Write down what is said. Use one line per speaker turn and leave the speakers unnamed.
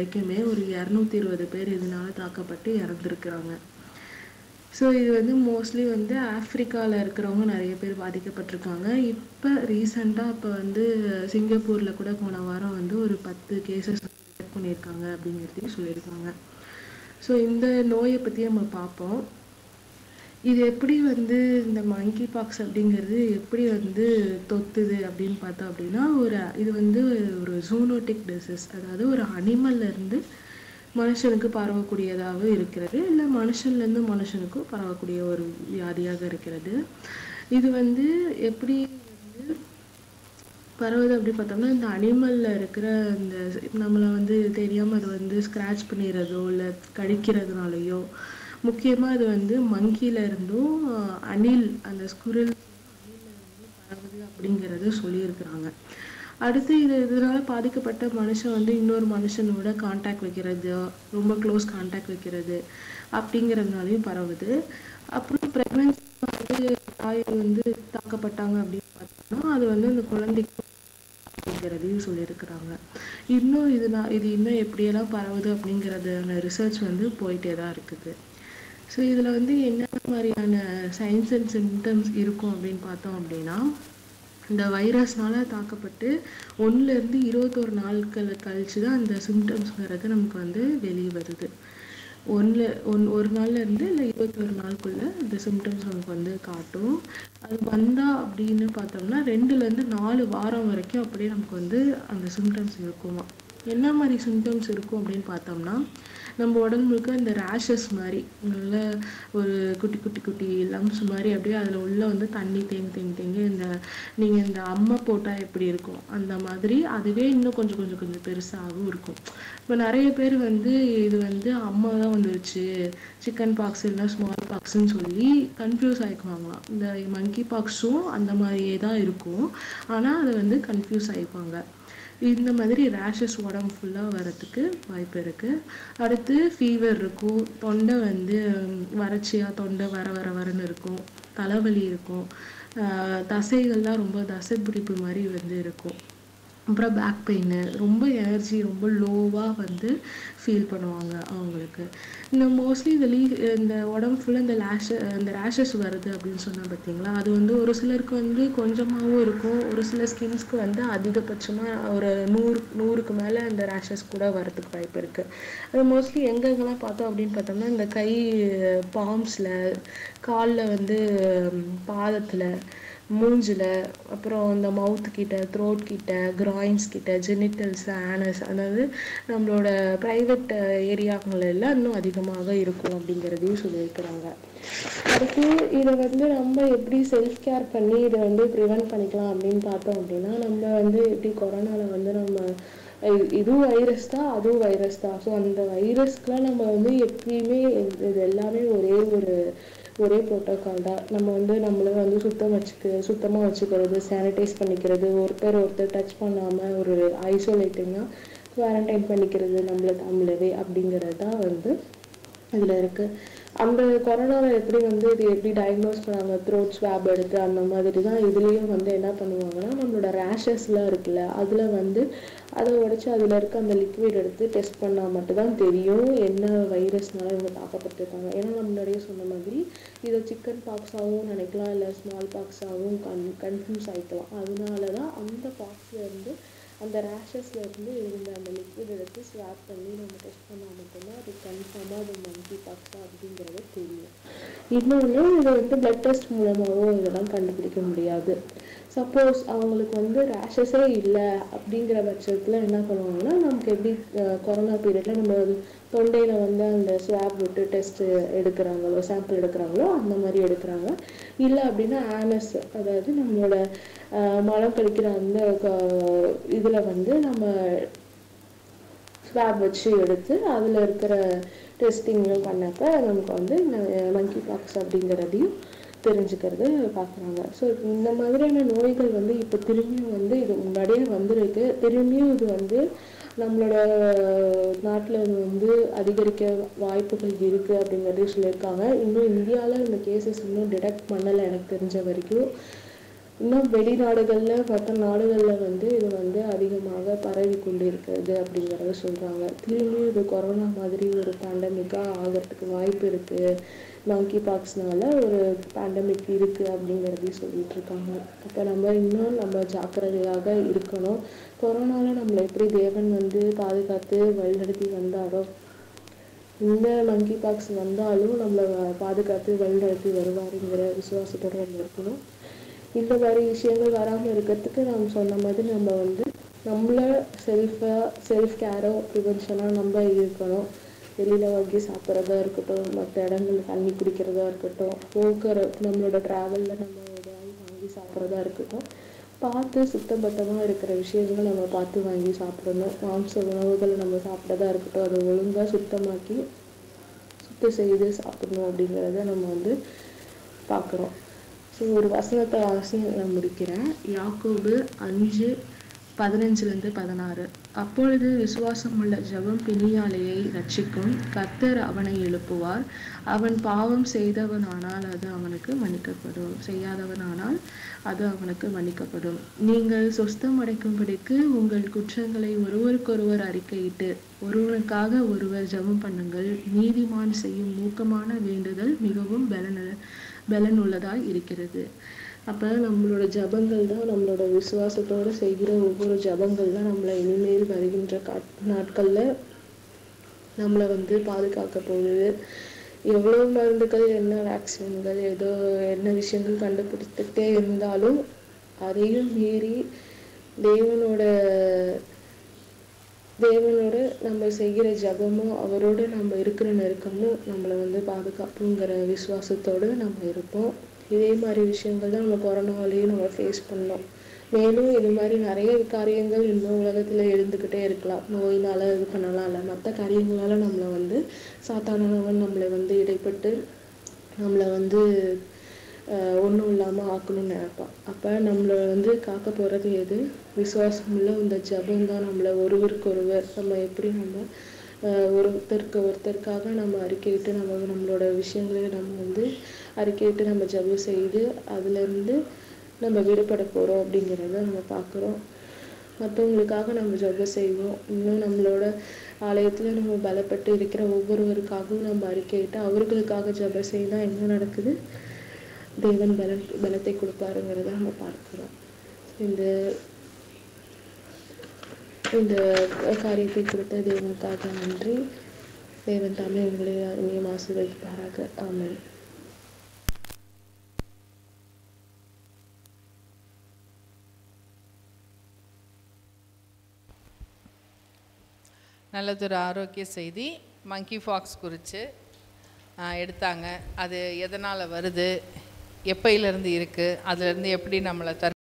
வரைக்குமே ஒரு இரநூத்தி இருபது பேர் இதனால தாக்கப்பட்டு இறந்துருக்குறாங்க ஸோ இது வந்து மோஸ்ட்லி வந்து ஆஃப்ரிக்காவில் இருக்கிறவங்க நிறைய பேர் பாதிக்கப்பட்டிருக்காங்க இப்போ ரீசெண்டாக இப்போ வந்து சிங்கப்பூரில் கூட போன வாரம் வந்து ஒரு பத்து கேசஸ் பண்ணியிருக்காங்க அப்படிங்கிறதையும் சொல்லியிருக்காங்க ஸோ இந்த நோயை பற்றி நம்ம பார்ப்போம் இது எப்படி வந்து இந்த மங்கி பாக்ஸ் அப்படிங்கிறது எப்படி வந்து தொத்துது அப்படின்னு பார்த்தோம் அப்படின்னா ஒரு இது வந்து ஒரு ஜூனோட்டிக் டிசீஸ் அதாவது ஒரு அனிமல்ல இருந்து மனுஷனுக்கு பரவக்கூடியதாக இருக்கிறது இல்லை மனுஷன்லேருந்து மனுஷனுக்கும் பரவக்கூடிய ஒரு வியாதியாக இருக்கிறது இது வந்து எப்படி வந்து பரவுது அப்படி பார்த்தோம்னா இந்த அனிமல்ல இருக்கிற இந்த நம்மளை வந்து தெரியாம அது வந்து ஸ்க்ராட்ச் பண்ணிடுறதோ இல்லை கடிக்கிறதுனாலயோ முக்கியமா அது வந்து மங்கில இருந்தும் அஹ், அணில் அந்த ஸ்குரில் பரவுது அப்படிங்கிறத சொல்லியிருக்கிறாங்க அடுத்து இது இதனால பாதிக்கப்பட்ட மனுஷன் வந்து இன்னொரு மனுஷனோட காண்டாக்ட் வைக்கிறது ரொம்ப க்ளோஸ் காண்டாக்ட் வைக்கிறது அப்படிங்கிறதுனாலையும் பரவுது அப்புறம் ப்ரெக்னன்சி வந்து தாய் வந்து தாக்கப்பட்டாங்க அப்படின்னு பார்த்தோம்னா அது வந்து அந்த குழந்தைக்கு அப்படிங்கிறதையும் சொல்லியிருக்கிறாங்க இன்னும் இது நான் இது இன்னும் எப்படியெல்லாம் பரவுது அப்படிங்கிறதான ரிசர்ச் வந்து போயிட்டே தான் இருக்குது ஸோ இதில் வந்து என்னென்ன மாதிரியான சைன்ஸ் அண்ட் சிம்டம்ஸ் இருக்கும் அப்படின்னு பார்த்தோம் அப்படின்னா இந்த வைரஸ்னால தாக்கப்பட்டு ஒன்றுலேருந்து இருபத்தோரு நாட்கள் கழிச்சு தான் அந்த சிம்டம்ஸ்ங்கிறது நமக்கு வந்து வெளியே வருது ஒன்று ஒன் ஒரு நாள்ல இருந்து இல்லை இருபத்தொரு நாளுக்குள்ள இந்த சிம்டம்ஸ் நமக்கு வந்து காட்டும் அது வந்தா அப்படின்னு பார்த்தோம்னா ரெண்டுலேருந்து நாலு வாரம் வரைக்கும் அப்படியே நமக்கு வந்து அந்த சிம்டம்ஸ் இருக்குமா என்ன மாதிரி சிம்டம்ஸ் இருக்கும் அப்படின்னு பார்த்தோம்னா நம்ம உடம்பு முழுக்க இந்த ரேஷஸ் மாதிரி நல்ல ஒரு குட்டி குட்டி குட்டி லம்ஸ் மாதிரி அப்படியே அதில் உள்ள வந்து தண்ணி தேங்கி தேங்கி தேங்கி இந்த நீங்கள் இந்த அம்மை போட்டால் எப்படி இருக்கும் அந்த மாதிரி அதுவே இன்னும் கொஞ்சம் கொஞ்சம் கொஞ்சம் பெருசாகவும் இருக்கும் இப்போ நிறைய பேர் வந்து இது வந்து அம்மா தான் வந்துருச்சு சிக்கன் பாக்ஸ் இல்லை ஸ்மால் பாக்ஸ்ன்னு சொல்லி கன்ஃபியூஸ் ஆகிக்குவாங்களாம் இந்த மங்கி பாக்ஸும் அந்த மாதிரியே தான் இருக்கும் ஆனால் அதை வந்து கன்ஃபியூஸ் ஆகிப்பாங்க இந்த மாதிரி ரேஷஸ் உடம்பு ஃபுல்லாக வரதுக்கு வாய்ப்பு இருக்குது அடுத்து ஃபீவர் இருக்கும் தொண்டை வந்து வறட்சியாக தொண்டை வர வர வரன்னு இருக்கும் தலைவலி இருக்கும் ஆஹ் தசைகள்லாம் ரொம்ப தசை பிடிப்பு மாதிரி வந்து இருக்கும் அப்புறம் பேக் பெயின் ரொம்ப எனர்ஜி ரொம்ப லோவாக வந்து ஃபீல் பண்ணுவாங்க அவங்களுக்கு இந்த மோஸ்ட்லி இந்த லீ இந்த உடம்பு ஃபுல்லாக இந்த லேஷ இந்த ரேஷஸ் வருது அப்படின்னு சொன்னா பார்த்தீங்களா அது வந்து ஒரு சிலருக்கு வந்து கொஞ்சமாகவும் இருக்கும் ஒரு சில ஸ்கின்ஸ்க்கு வந்து அதிகபட்சமாக ஒரு நூறு நூறுக்கு மேலே அந்த ரேஷஸ் கூட வரதுக்கு வாய்ப்பு இருக்குது அது மோஸ்ட்லி எங்கெங்கெல்லாம் பார்த்தோம் அப்படின்னு பார்த்தோம்னா இந்த கை பாம்ஸில் காலில் வந்து பாதத்தில் மூஞ்சில் அப்புறம் இந்த மவுத் கிட்ட த்ரோட் கிட்ட கிராயின்ஸ் கிட்ட ஜெனிட்டல்ஸ் ஆனஸ் அதாவது நம்மளோட ப்ரைவேட் ஏரியாங்கள் எல்லாம் இன்னும் அதிகமாக இருக்கும் அப்படிங்கிறதையும் சொல்லியிருக்கிறாங்க அடுத்து இதை வந்து நம்ம எப்படி செல்ஃப் கேர் பண்ணி இதை வந்து ப்ரிவென்ட் பண்ணிக்கலாம் அப்படின்னு பார்த்தோம் அப்படின்னா நம்ம வந்து எப்படி கொரோனாவில் வந்து நம்ம இ- இதுவும் வைரஸ் தான் அதுவும் வைரஸ் தான் ஸோ அந்த வைரஸ்க்குலாம் நம்ம வந்து எப்பயுமே இது இது எல்லாமே ஒரே ஒரு ஒரே ப்ரோட்டோகால் தான் நம்ம வந்து நம்மள வந்து சுத்தம் வச்சுக்க சுத்தமாக வச்சுக்கிறது சானிடைஸ் பண்ணிக்கிறது ஒருத்தர் ஒருத்தர் டச் பண்ணாமல் ஒரு ஐசோலேட்டிங்காக குவாரண்டைன் பண்ணிக்கிறது நம்மளை நம்மளவே அப்படிங்கிறது தான் வந்து இதில் இருக்கு அந்த கொரோனாவை எப்படி வந்து இது எப்படி டயக்னோஸ் பண்ணாங்க த்ரோட் ஸ்வாப் எடுத்து அந்த மாதிரி தான் இதுலேயும் வந்து என்ன பண்ணுவாங்கன்னா நம்மளோட ரேஷஸ்லாம் இருக்குல்ல அதில் வந்து அதை உடைச்சு அதில் இருக்க அந்த லிக்விட் எடுத்து டெஸ்ட் பண்ணால் மட்டும்தான் தெரியும் என்ன வைரஸ்னால இவங்க தாக்கப்பட்டிருக்காங்க ஏன்னா நம்ம முன்னாடியே சொன்ன மாதிரி இதை சிக்கன் பாக்ஸாகவும் நினைக்கலாம் இல்லை ஸ்மால் பாக்ஸாகவும் கன் கன்ஃபியூஸ் ஆகிக்கலாம் அதனால தான் அந்த பாக்ஸ்ல இருந்து அந்த ரேஷஸ்ல இருந்து இருந்த அந்த லிக்விட் எடுத்து ஸ்வாப் பண்ணி நம்ம டெஸ்ட் பண்ணால் மட்டும்தான் அது கன்ஃபார்மாக அது மங்கி பாக்ஸா அப்படிங்கிறது தெரியும் இன்னொன்று இது வந்து பிளட் டெஸ்ட் மூலமாகவும் இதெல்லாம் கண்டுபிடிக்க முடியாது சப்போஸ் அவங்களுக்கு வந்து ரேஷஸே இல்லை அப்படிங்கிற பட்சத்தில் என்ன பண்ணுவாங்கன்னா நமக்கு எப்படி அஹ், கொரோனா பீரியடில் நம்ம தொண்டையில் வந்து அந்த ஸ்வாப் விட்டு டெஸ்ட் எடுக்கிறாங்களோ சாம்பிள் எடுக்கிறாங்களோ அந்த மாதிரி எடுக்கிறாங்க இல்லை அப்படின்னா ஆனஸ் அதாவது நம்மளோட அஹ், மலம் கழிக்கிற அந்த இதில் வந்து நம்ம ஸ்வாப் வச்சு எடுத்து அதில் இருக்கிற டெஸ்டிங்லாம் பண்ணப்ப நமக்கு வந்து மங்கி பாக்ஸ் அப்படிங்கிறதையும் தெரிஞ்சுக்கிறது பார்க்குறாங்க ஸோ இந்த மாதிரியான நோய்கள் வந்து இப்போ திரும்பியும் வந்து இது முன்னாடியே வந்திருக்கு திரும்பியும் இது வந்து நம்மளோட நாட்டில் இது வந்து அதிகரிக்க வாய்ப்புகள் இருக்குது அப்படிங்கிறதையும் சொல்லியிருக்காங்க இன்னும் இந்தியாவில் இந்த கேசஸ் இன்னும் டிடெக்ட் பண்ணலை எனக்கு தெரிஞ்ச வரைக்கும் இன்னும் வெளிநாடுகளில் மற்ற நாடுகளில் வந்து இது வந்து அதிகமாக பரவி கொண்டு இருக்கிறது அப்படிங்கிறத சொல்கிறாங்க திரும்பி இது கொரோனா மாதிரி ஒரு பேண்டமிக்காக ஆகிறதுக்கு வாய்ப்பு இருக்குது மங்கி பாக்ஸ்னால ஒரு பேண்டமிக் இருக்குது அப்படிங்கிறதையும் சொல்லிட்டு இருக்காங்க அப்போ நம்ம இன்னும் நம்ம ஜாக்கிரதையாக இருக்கணும் கொரோனாவில் நம்மளை எப்படி தேவன் வந்து பாதுகாத்து வழிநடத்தி வந்தாரோ இந்த மங்கி பாக்ஸ் வந்தாலும் நம்மளை பாதுகாத்து வழிநடத்தி வருவாருங்கிற விசுவாசத்தோட நம்ம இருக்கணும் இந்த மாதிரி விஷயங்கள் வராமல் இருக்கிறதுக்கு நம்ம சொன்ன மாதிரி நம்ம வந்து நம்மள செல்ஃபாக செல்ஃப் கேரோ ப்ரிவென்ஷனாக நம்ம இருக்கணும் வெளியில் வாங்கி சாப்பிட்றதா இருக்கட்டும் மற்ற இடங்கள்ல தண்ணி குடிக்கிறதா இருக்கட்டும் போக்குற நம்மளோட ட்ராவலில் நம்ம ஏதாவது வாங்கி சாப்பிட்றதா இருக்கட்டும் பார்த்து சுத்தபத்தமாக இருக்கிற விஷயங்களை நம்ம பார்த்து வாங்கி சாப்பிடணும் மாംச உணவுகளை நம்ம சாப்பிட்றதா இருக்கட்டும் அதை ஒழுங்காக சுத்தமாக்கி சுத்தம் செய்து சாப்பிடணும் அப்படிங்கிறத நம்ம வந்து பார்க்குறோம் ஸோ ஒரு வசனத்தை வாசி நான் முடிக்கிறேன் யாக்கோபு அஞ்சு பதினஞ்சுலேருந்து பதினாறு அப்பொழுது விசுவாசமுள்ள ஜெபம் பிணியாலையை ரட்சிக்கும் கர்த்தர் அவனை எழுப்புவார் அவன் பாவம் செய்தவனானால் அது அவனுக்கு மன்னிக்கப்படும் செய்யாதவனானால் அது அவனுக்கு மன்னிக்கப்படும் நீங்கள் சொஸ்தம் அடைக்கும்படிக்கு உங்கள் குற்றங்களை ஒருவருக்கொருவர் அறிக்கையிட்டு ஒருவனுக்காக ஒருவர் ஜெபம் பண்ணுங்கள் நீதிமான் செய்யும் மூக்கமான வேண்டுதல் மிகவும் பலன பலனுள்ளதாய் இருக்கிறது அப்போ நம்மளோட ஜபங்கள் தான் நம்மளோட விசுவாசத்தோட செய்கிற ஒவ்வொரு ஜபங்கள் தான் நம்மளை இனிமேல் வருகின்ற காட் நாட்களில் நம்மளை வந்து பாதுகாக்க போகுது எவ்வளோ மருந்துகள் என்ன வேக்சின்கள் ஏதோ என்ன விஷயங்கள் கண்டுபிடித்துக்கிட்டே இருந்தாலும் அதையும் மீறி தேவனோட தேவனோட நம்ம செய்கிற ஜபமும் அவரோட நம்ம இருக்கிற நெருக்கமும் நம்மளை வந்து பாதுகாப்புங்கிற விசுவாசத்தோடு நம்ம இருப்போம் இதே மாதிரி விஷயங்கள் தான் நம்ம கொரோனாவிலையும் நம்ம ஃபேஸ் பண்ணோம் மேலும் இது மாதிரி நிறைய காரியங்கள் இன்னும் உலகத்தில் எழுந்துக்கிட்டே இருக்கலாம் நோயினால இது பண்ணலாம் இல்லை மற்ற காரியங்களால நம்மளை வந்து சாத்தானவன் நம்மளை வந்து இடைப்பட்டு நம்மளை வந்து ஒன்றும் இல்லாமல் ஆக்கணும்னு நினைப்பான் அப்போ நம்மளை வந்து காக்க போகிறது எது விசுவாசமுள்ள இந்த ஜபம் தான் நம்மளை ஒருவருக்கு ஒருவர் நம்ம எப்படி நம்ம ஆஹ் ஒருத்தருக்கு ஒருத்தருக்காக நம்ம அறிக்கையிட்டு நம்ம நம்மளோட விஷயங்களை நம்ம வந்து அறிக்கையிட்டு நம்ம ஜெபம் செய்து அதுலேருந்து நம்ம விடுபட போகிறோம் அப்படிங்கிறத நம்ம பார்க்குறோம் மற்றவங்களுக்காக நம்ம ஜெபம் செய்வோம் இன்னும் நம்மளோட ஆலயத்தில் நம்ம பலப்பட்டு இருக்கிற ஒவ்வொருவருக்காகவும் நம்ம அறிக்கையிட்டு அவர்களுக்காக ஜெபம் செய்தால் என்ன நடக்குது தேவன் பலன் பலத்தை கொடுப்பாருங்கிறத நம்ம பார்க்கிறோம் இந்த இந்த காரியத்தை கொடுத்த தேவனுக்காக நன்றி தேவன் தாமே உங்களை அருமையும் ஆசீர்வதிப்பாராக ஆமென்
நல்லதொரு ஆரோக்கிய செய்தி மங்கி ஃபாக்ஸ் குறித்து எடுத்தாங்க அது எதனால் வருது எப்பையிலேருந்து இருக்குது அதுலேருந்து எப்படி நம்மளை தற்